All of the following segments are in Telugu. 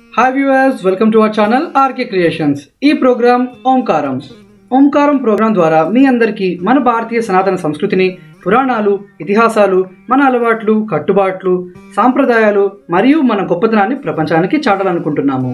Hi viewers welcome to our channel RK creations ఈ ప్రోగ్రామ్ ఓంకారం ఓంకారం ప్రోగ్రాం ద్వారా మీ అందరికీ మన భారతీయ సనాతన సంస్కృతిని పురాణాలు ఇతిహాసాలు మన అలవాట్లు కట్టుబాట్లు సాంప్రదాయాలు మరియు మన గొప్పతనాన్ని ప్రపంచానికి చాటాలనుకుంటున్నాము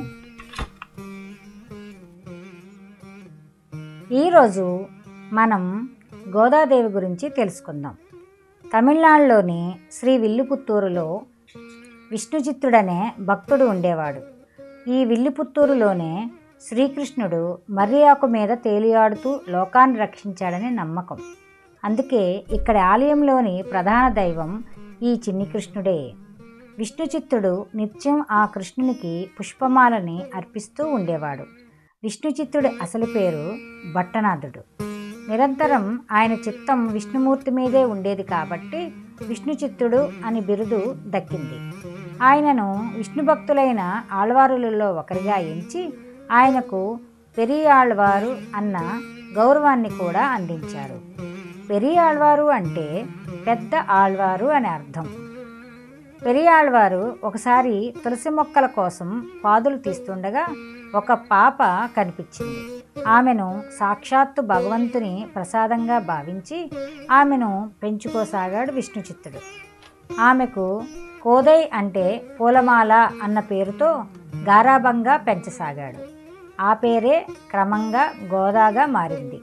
ఈరోజు మనం గోదాదేవి గురించి తెలుసుకుందాం తమిళనాడులోని శ్రీ విల్లుపుత్తూరులో విష్ణుచిత్తుడనే భక్తుడు ఉండేవాడు ఈ విల్లుపుత్తూరులోనే శ్రీకృష్ణుడు మర్రి ఆకు మీద తేలియాడుతూ లోకాన్ని రక్షించాడని నమ్మకం అందుకే ఇక్కడ ఆలయంలోని ప్రధాన దైవం ఈ చిన్ని కృష్ణుడే విష్ణుచిత్తుడు నిత్యం ఆ కృష్ణునికి పుష్పమాలని అర్పిస్తూ ఉండేవాడు విష్ణుచిత్తుడి అసలు పేరు భట్టనాథుడు నిరంతరం ఆయన చిత్తం విష్ణుమూర్తి మీదే ఉండేది కాబట్టి విష్ణుచిత్తుడు అని బిరుదు దక్కింది ఆయనను విష్ణు భక్తులైన ఆళ్వారులలో ఒకరిగా ఎంచి ఆయనకు పెరియాళ్వారు అన్న గౌరవాన్ని కూడా అందించారు పెరియాళ్వారు అంటే పెద్ద ఆళ్వారు అని అర్థం పెరియాళ్వారు ఒకసారి తులసి మొక్కల కోసం పాదులు తీస్తుండగా ఒక పాప కనిపించింది ఆమెను సాక్షాత్తు భగవంతుని ప్రసాదంగా భావించి ఆమెను పెంచుకోసాగాడు విష్ణుచిత్తుడు ఆమెకు కోదై అంటే పూలమాల అన్న పేరుతో గారాబంగా పెంచసాగాడు ఆ పేరే క్రమంగా గోదాగా మారింది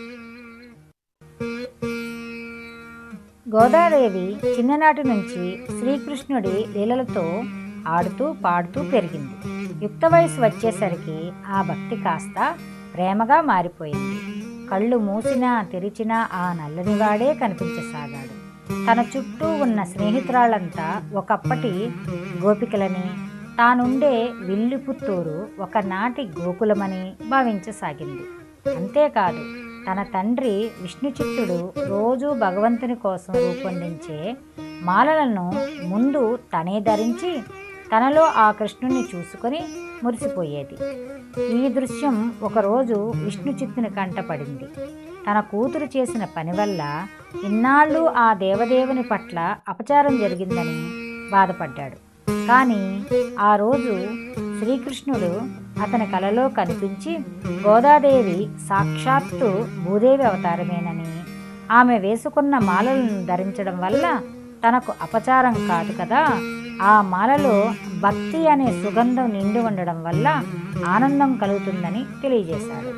గోదాదేవి చిన్ననాటి నుంచి శ్రీకృష్ణుడి లీలలతో ఆడుతూ పాడుతూ పెరిగింది యుక్త వయసు వచ్చేసరికి ఆ భక్తి కాస్త ప్రేమగా మారిపోయింది కళ్ళు మూసినా తెరిచినా ఆ నల్లనివాడే కనిపించసాగాడు తన చుట్టూ ఉన్న స్నేహితురాళ్ళంతా ఒకప్పటి గోపికలని తానుండే విల్లుపుత్తూరు ఒకనాటి గోకులమని భావించసాగింది అంతేకాదు తన తండ్రి విష్ణుచిత్తుడు రోజూ భగవంతుని కోసం రూపొందించే మాలలను ముందు తనే ధరించి తనలో ఆ కృష్ణుణ్ణి చూసుకొని మురిసిపోయేది ఈ దృశ్యం ఒకరోజు విష్ణుచిత్తుని కంటపడింది తన కూతురు చేసిన పని వల్ల ఇన్నాళ్ళు ఆ దేవదేవుని పట్ల అపచారం జరిగిందని బాధపడ్డాడు కానీ ఆ రోజు శ్రీకృష్ణుడు అతని కలలో కనిపించి గోదాదేవి సాక్షాత్తు భూదేవి అవతారమేనని ఆమె వేసుకున్న మాలలను ధరించడం వల్ల తనకు అపచారం కాదు కదా ఆ మాలలో భక్తి అనే సుగంధం నిండి ఉండడం వల్ల ఆనందం కలుగుతుందని తెలియజేశాడు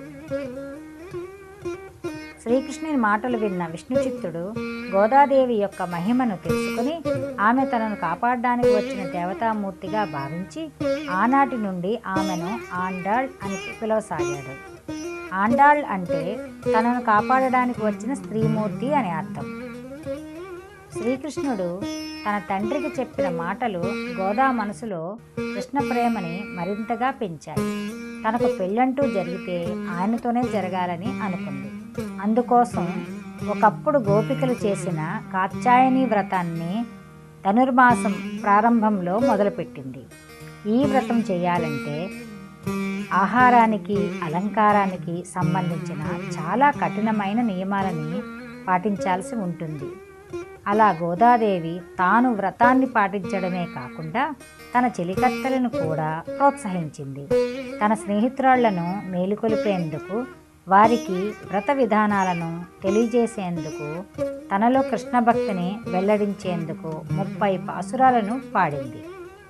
శ్రీకృష్ణుని మాటలు విన్న విష్ణుచిత్తుడు గోదాదేవి యొక్క మహిమను తెలుసుకుని ఆమె తనను కాపాడడానికి వచ్చిన దేవతామూర్తిగా భావించి ఆనాటి నుండి ఆమెను ఆండాళ్ అని పిలవసాగాడు ఆండాళ్ అంటే తనను కాపాడడానికి వచ్చిన స్త్రీమూర్తి అని అర్థం శ్రీకృష్ణుడు తన తండ్రికి చెప్పిన మాటలు గోదా మనసులో కృష్ణ ప్రేమని మరింతగా పెంచాయి తనకు పెళ్ళంటూ జరిగితే ఆయనతోనే జరగాలని అనుకుంది అందుకోసం ఒకప్పుడు గోపికలు చేసిన కాత్యాయని వ్రతాన్ని ధనుర్మాసం ప్రారంభంలో మొదలుపెట్టింది ఈ వ్రతం చేయాలంటే ఆహారానికి అలంకారానికి సంబంధించిన చాలా కఠినమైన నియమాలని పాటించాల్సి ఉంటుంది అలా గోదాదేవి తాను వ్రతాన్ని పాటించడమే కాకుండా తన చెలికత్తెలను కూడా ప్రోత్సహించింది తన స్నేహితురాళ్లను మేలుకొలిపేందుకు వారికి వ్రత విధానాలను తెలియజేసేందుకు తనలో కృష్ణ భక్తిని వెల్లడించేందుకు ముప్పై పాసురాలను పాడింది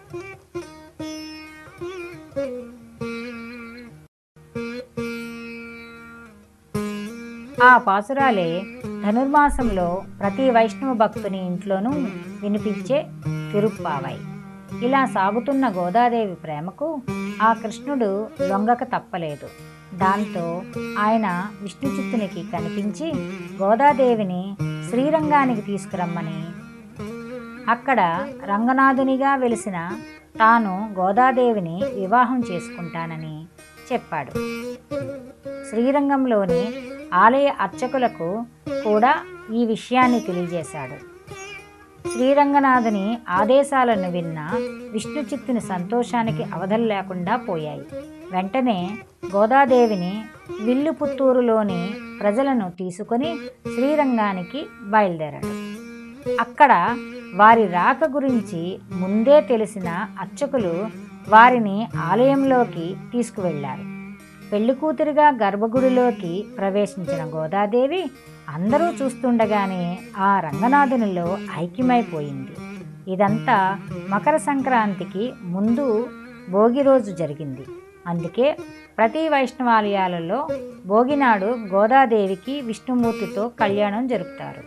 ఆ పాసురాలే ధనుర్మాసంలో ప్రతి వైష్ణవ భక్తుని ఇంట్లోనూ వినిపించే తిరుప్పావై ఇలా సాగుతున్న గోదాదేవి ప్రేమకు ఆ కృష్ణుడు లొంగక తప్పలేదు దాంతో ఆయన విష్ణుచిత్తునికి కనిపించి గోదాదేవిని శ్రీరంగానికి తీసుకురమ్మని అక్కడ రంగనాథునిగా వెలిసిన తాను గోదాదేవిని వివాహం చేసుకుంటానని చెప్పాడు శ్రీరంగంలోని ఆలయ అర్చకులకు కూడా ఈ విషయాన్ని తెలియజేశాడు శ్రీరంగనాథుని ఆదేశాలను విన్న విష్ణుచిత్తుని సంతోషానికి అవధులు లేకుండా పోయాయి వెంటనే గోదాదేవిని విల్లుపుత్తూరులోని ప్రజలను తీసుకొని శ్రీరంగానికి బయలుదేరాడు అక్కడ వారి రాక గురించి ముందే తెలిసిన అర్చకులు వారిని ఆలయంలోకి తీసుకువెళ్ళారు పెళ్లి కూతురిగా గర్భగుడిలోకి ప్రవేశించిన గోదాదేవి అందరూ చూస్తుండగానే ఆ రంగనాథునిలో ఐక్యమైపోయింది ఇదంతా మకర సంక్రాంతికి ముందు భోగి రోజు జరిగింది అందుకే ప్రతి వైష్ణవాలయాలలో భోగినాడు గోదాదేవికి విష్ణుమూర్తితో కళ్యాణం జరుపుతారు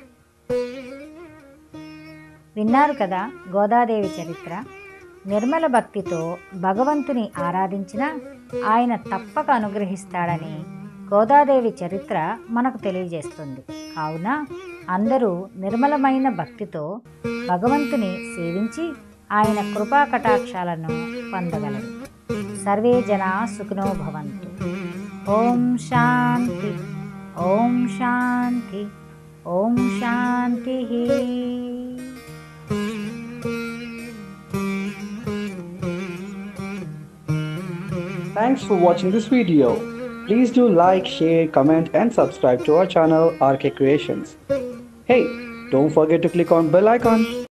విన్నారు కదా గోదాదేవి చరిత్ర నిర్మల భక్తితో భగవంతుని ఆరాధించిన ఆయన తప్పక అనుగ్రహిస్తాడని గోదాదేవి చరిత్ర మనకు తెలియజేస్తుంది కావున అందరూ నిర్మలమైన భక్తితో భగవంతుని సేవించి ఆయన కృపా కటాక్షాలను పొందగలరు సర్వే జనా సుఖినో భవంతు ఓం శాంతి ఓం శాంతి ఓం శాంతి Thanks for watching this video. Please do like, share, comment and subscribe to our channel RK Creations. Hey, don't forget to click on bell icon.